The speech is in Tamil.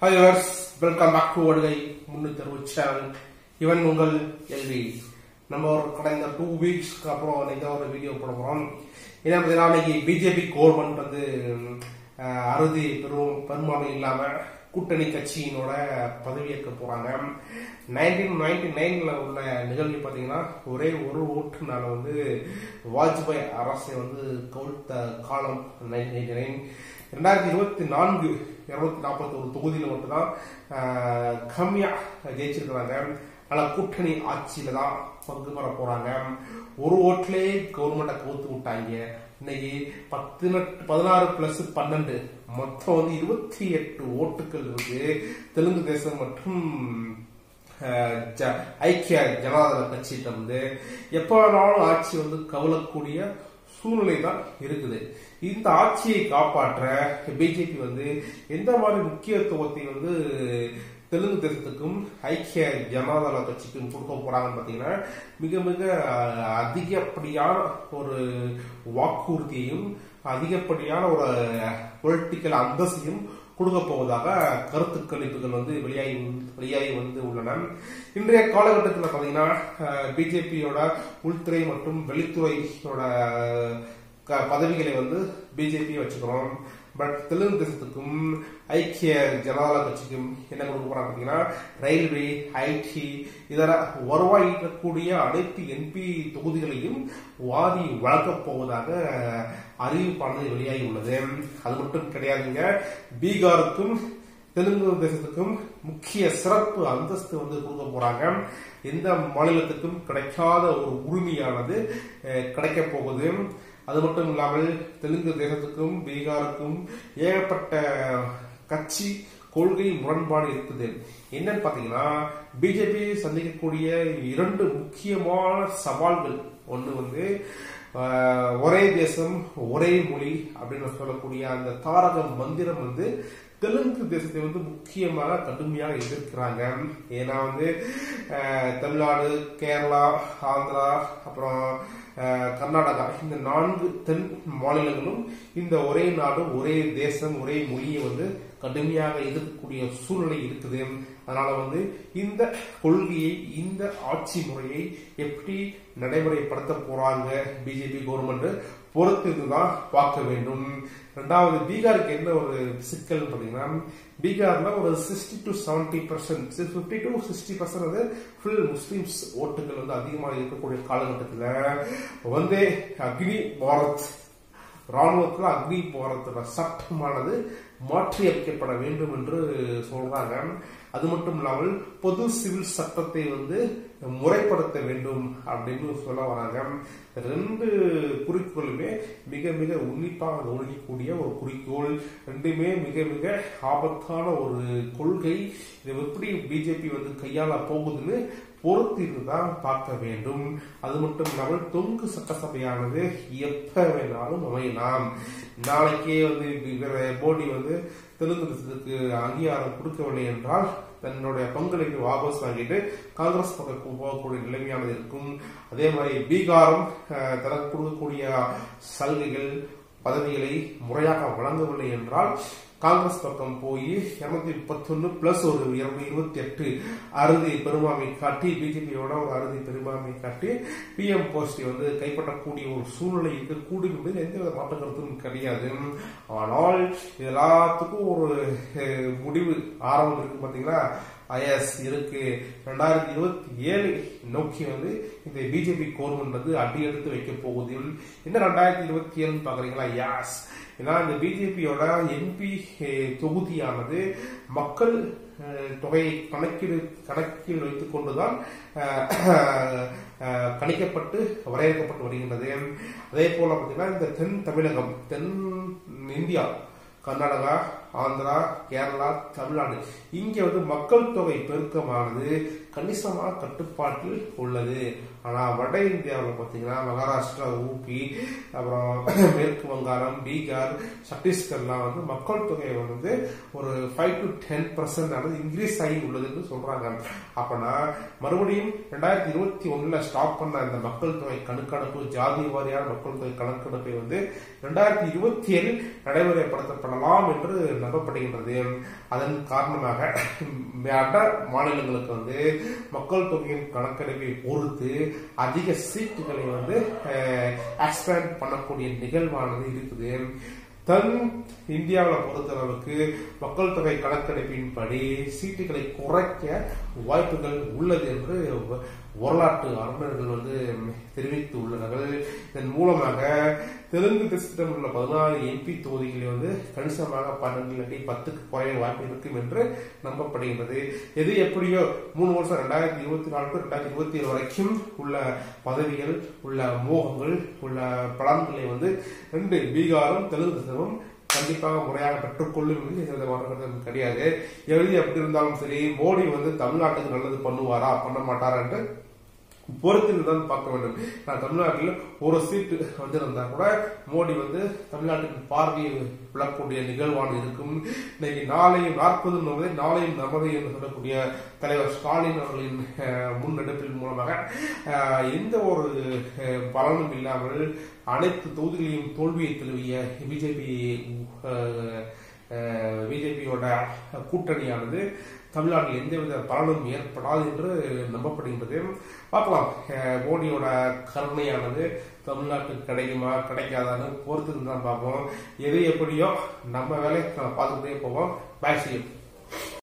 hi yours welcome back to வருகை முன்னூத்தி அறுபது சேனல் இவன் உங்கள் எல்வி நம்ம ஒரு கடந்த டூ வீக்ஸ்க்கு அப்புறம் இன்னைக்கு தான் ஒரு வீடியோ போட போறோம் ஏன்னா பார்த்தீங்கன்னா இன்னைக்கு பிஜேபி கவர்மெண்ட் வந்து அஹ், அறுதி பெரும் பெரும்பான்மை இல்லாம கூட்டணி கட்சியினோட பதவியேற்க போறாங்க நைன்டீன் நைன்டி நைன்ல உள்ள நிகழ்வு பார்த்தீங்கன்னா ஒரே ஒரு ஓட்டுனால வந்து வாஜ்பாய் அரசை வந்து கவிழ்த்த காலம் நைன்டீன் நைன்டி நைன் ரெண்டாயிரத்தி இருபத்தி நான்கு இருநூத்தி நாற்பத்தி ஒரு தொகுதியில மட்டும்தான் ஆஹ், கம்மியா ஜெயிச்சிருக்கிறாங்க ஆனா கூட்டணி ஆட்சியில தான் பங்கு பெற போறாங்க ஒரு ஓட்டுலே கவர்மெண்ட்டை கவுத்து விட்டாங்க இன்னைக்கு பதினெட்டு பதினாறு பிளஸ் பன்னெண்டு மொத்தம் வந்து இருபத்தி எட்டு ஓட்டுகள் இருக்கு தெலுங்கு தேசம் மற்றும் அஹ், ஜ- ஐக்கிய ஜனதாதள கட்சியிட்ட வந்து எப்ப வேணாலும் ஆட்சி வந்து கவலக்கூடிய சூழ்நிலை தான் இருக்குது இந்த ஆட்சியை காப்பாற்ற பிஜேபி வந்து எந்த மாதிரி முக்கியத்துவத்தை வந்து தெலுங்கு தேசத்துக்கும் ஐக்கிய ஜனதாதள கட்சிக்கும் கொடுக்க போறாங்கன்னு பாத்தீங்கன்னா மிக மிக அஹ், அதிகப்படியான ஒரு வாக்குறுதியையும் அதிகப்படியான ஒரு பொலிட்டிக்கல் அந்தஸ்தையும் கொடுக்க போவதாக கருத்து கணிப்புகள் வந்து வெளியாகி வெளியாகி வந்து உள்ளன இன்றைய காலகட்டத்தில் பாத்தீங்கன்னா பிஜேபியோட உள்துறை மற்றும் வெளித்துறையோட க- பதவிகளை வந்து பிஜேபி வச்சுக்கிறோம் பட் தெலுங்கு தேசத்துக்கும் ஐக்கிய ஜனதா கட்சிக்கும் என்ன கொடுக்க போறாங்க பாத்தீங்கன்னா ரயில்வே ஐடி இதர வருவாய் ஈட்டக்கூடிய அனைத்து என்பி தொகுதிகளையும் வாரி வழங்கப் போவதாக அறிவிப்பானது வெளியாகி உள்ளது அது மட்டும் கிடையாதுங்க பீகாருக்கும் தெலுங்கு தேசத்துக்கும் முக்கிய சிறப்பு அந்தஸ்து வந்து கொடுக்க போறாங்க எந்த மாநிலத்துக்கும் கிடைக்காத ஒரு உரிமையானது அஹ், கிடைக்கப் போகுது அது மட்டும் இல்லாமல் தெலுங்கு தேசத்துக்கும் பீகாருக்கும் ஏகப்பட்ட கட்சி கொள்கை முரண்பாடு இருக்குது என்னன்னு பாத்தீங்கன்னா பிஜேபி சந்திக்கக்கூடிய இரண்டு முக்கியமான சவால்கள் ஒன்று வந்து ஆஹ், ஒரே தேசம் ஒரே மொழி அப்படின்னு சொல்லக்கூடிய அந்த தாரக மந்திரம் வந்து தெலுங்கு தேசத்தை வந்து முக்கியமாக கடுமையாக எதிர்க்கிறாங்க ஏன்னா வந்து ஆஹ், தமிழ்நாடு கேரளா ஆந்திரா அப்புறம் ஆஹ், கர்நாடகா இந்த நான்கு தென் மாநிலங்களும் இந்த ஒரே நாடு ஒரே தேசம் ஒரே மொழியை வந்து கடுமையாக எதிர்க்கக்கூடிய சூழ்நிலை இருக்குது அதனால வந்து இந்த கொள்கையை இந்த ஆட்சி முறையை எப்படி நடைமுறைப்படுத்த போறாங்க பிஜேபி கவர்மெண்ட் பொறுத்து இதுதான் பார்க்க வேண்டும் ரெண்டாவது பீகாருக்கு என்ன ஒரு சிக்கல் பாத்தீங்கன்னா பீகார்ல ஒரு sixty to seventy percent fifty to sixty percent வந்து ஃபுல் முஸ்லிம்ஸ் ஓட்டுகள் வந்து அதிகமாக இருக்கக்கூடிய காலகட்டத்தில் வந்து அக்னி பாரத் ராணுவத்தில் அக்னி போறதோட சட்டமானது மாற்றி அமைக்கப்பட வேண்டும் என்று சொல்றாங்க அது மட்டும் இல்லாமல் பொது சிவில் சட்டத்தை வந்து முறைப்படுத்த வேண்டும் அப்படின்னு சொல்ல வராங்க ரெண்டு குறிக்கோளுமே மிக மிக உன்னிப்பாக கவனிக்கக்கூடிய ஒரு குறிக்கோள் ரெண்டுமே மிக மிக ஆபத்தான ஒரு கொள்கை இதை எப்படி பிஜேபி வந்து கையாள போகுதுன்னு பொறுத்து தான் பார்க்க வேண்டும் அது மட்டும் இல்லாமல் தொங்கு சட்டசபையானது எப்ப வேணாலும் அமையலாம் நாளைக்கே வந்து இவர் மோடி வந்து தெலுங்கு தேசத்துக்கு அங்கீகாரம் கொடுக்கவில்லை என்றால் தன்னுடைய பங்களிப்பை வாபஸ் வாங்கிட்டு காங்கிரஸ் பக்கம் போகக்கூடிய நிலைமையானது இருக்கும் அதே மாதிரி பீகாரும் அஹ், தனக்கு கொடுக்கக்கூடிய சலுகைகள் பதவிகளை முறையாக வழங்கவில்லை என்றால் காங்கிரஸ் பக்கம் போய் இருநூத்தி முப்பத்தொன்னு பிளஸ் ஒரு இருநூத்தி இருபத்தி எட்டு அறுதி பெரும்பான்மை காட்டி பிஜேபியோட ஒரு அறுதி பெரும்பான்மை காட்டி பிஎம் போஸ்டை வந்து கைப்பற்றக்கூடிய ஒரு சூழ்நிலை இருக்கக்கூடும் என்பதில் எந்த வித மாற்று கருத்தும் கிடையாது ஆனால் இது எல்லாத்துக்கும் ஒரு அஹ், முடிவு ஆரம்பம் இருக்கு பாத்தீங்களா ஐஎஸ் இருக்கு ரெண்டாயிரத்தி இருபத்தி ஏழு நோக்கி வந்து இந்த பிஜேபி கவர்மெண்ட் வந்து அடி எடுத்து வைக்க போகுது என்ன ரெண்டாயிரத்தி இருபத்தி ஏழுன்னு பாக்குறீங்களா யாஸ் ஏன்னா இந்த பிஜேபியோட எம்பி தொகுதியானது மக்கள் அஹ், தொகையை கணக்கீடு கணக்கில் வைத்துக் கொண்டுதான் அஹ், அஹ், கணிக்கப்பட்டு வரையறுக்கப்பட்டு வருகின்றது அதே போல பார்த்தீங்கன்னா இந்த தென் தமிழகம் தென் இந்தியா கர்நாடகா ஆந்திரா கேரளா தமிழ்நாடு இங்க வந்து மக்கள் தொகை பெருக்கமானது கணிசமாக கட்டுப்பாட்டில் உள்ளது ஆனா வட இந்தியாவில் பார்த்தீங்கன்னா மகாராஷ்டிரா ஊபி அப்புறம் மேற்கு வங்காளம் பீகார் சத்தீஸ்கர்லாம் வந்து மக்கள் தொகை வந்து ஒரு ஃபைவ் டு டென் பர்சன்ட் ஆனது இன்க்ரீஸ் ஆகி உள்ளதுன்னு சொல்றாங்க அப்பனா மறுபடியும் ரெண்டாயிரத்தி இருபத்தி ஒண்ணுல ஸ்டாப் பண்ண இந்த மக்கள் தொகை கணக்கெடுப்பு ஜாதி வாரியான மக்கள் தொகை கணக்கெடுப்பை வந்து ரெண்டாயிரத்தி இருபத்தி ஏழில் நடைமுறைப்படுத்தப்படலாம் என்று நம்பப்படுகின்றது அதன் காரணமாக மற்ற மாநிலங்களுக்கு வந்து மக்கள் தொகையின் கணக்கெடுப்பை பொறுத்து அதிக சீட்டுகளை வந்து எக்ஸ்பேண்ட் பண்ணக்கூடிய நிகழ்வானது இருக்குது தன் இந்தியாவில் பொறுத்தளவுக்கு மக்கள் தொகை கணக்கெடுப்பின்படி சீட்டுகளை குறைக்க வாய்ப்புகள் உள்ளது என்று வரலாற்று அறிஞர்கள் வந்து தெரிவித்து உள்ளனர் இதன் மூலமாக தெலுங்கு தேசத்தில் உள்ள பதினாறு எம்பி தொகுதிகளில் வந்து கணிசமாக பன்னெண்டு இல்லாட்டி பத்துக்கு குறைய வாய்ப்பு இருக்கும் என்று நம்பப்படுகின்றது எது எப்படியோ மூணு வருஷம் ரெண்டாயிரத்தி இருபத்தி நாலு டு ரெண்டாயிரத்தி இருபத்தி ஏழு வரைக்கும் உள்ள பதவிகள் உள்ள மோகங்கள் உள்ள பலன்களை வந்து ரெண்டு பீகாரும் தெலுங்கு தேசமும் கண்டிப்பாக முறையாக பெற்றுக்கொள்ளும் என்று எந்த மாற்றம் கிடையாது எழுதி எப்படி இருந்தாலும் சரி மோடி வந்து தமிழ்நாட்டுக்கு நல்லது பண்ணுவாரா பண்ண மாட்டாரா என்று பொறுத்து தான் பார்க்க வேண்டும் நான் தமிழ்நாட்டில் ஒரு சீட்டு வந்திருந்தா கூட மோடி வந்து நாட்டின் பார்வையை விளக்கக்கூடிய நிகழ்வான இருக்கும் இன்னைக்கு நாளையும் நாற்பது நமது நாளையும் நமது என்று சொல்லக்கூடிய தலைவர் ஸ்டாலின் அவர்களின் முன்னெடுப்பின் மூலமாக எந்த ஒரு பலனும் இல்லாமல் அனைத்து தொகுதிகளையும் தோல்வியை தழுவிய பிஜேபி பிஜேபியோட கூட்டணியானது தமிழ்நாட்டில் எந்தவித பலனும் ஏற்படாது என்று நம்பப்படுகின்றது பார்க்கலாம் மோடியோட கருணையானது தமிழ்நாட்டுக்கு கிடைக்குமா கிடைக்காதான்னு பொறுத்து தான் பார்ப்போம் எது எப்படியோ நம்ம வேலையை பார்த்துக்கிட்டே போவோம் பேசியம்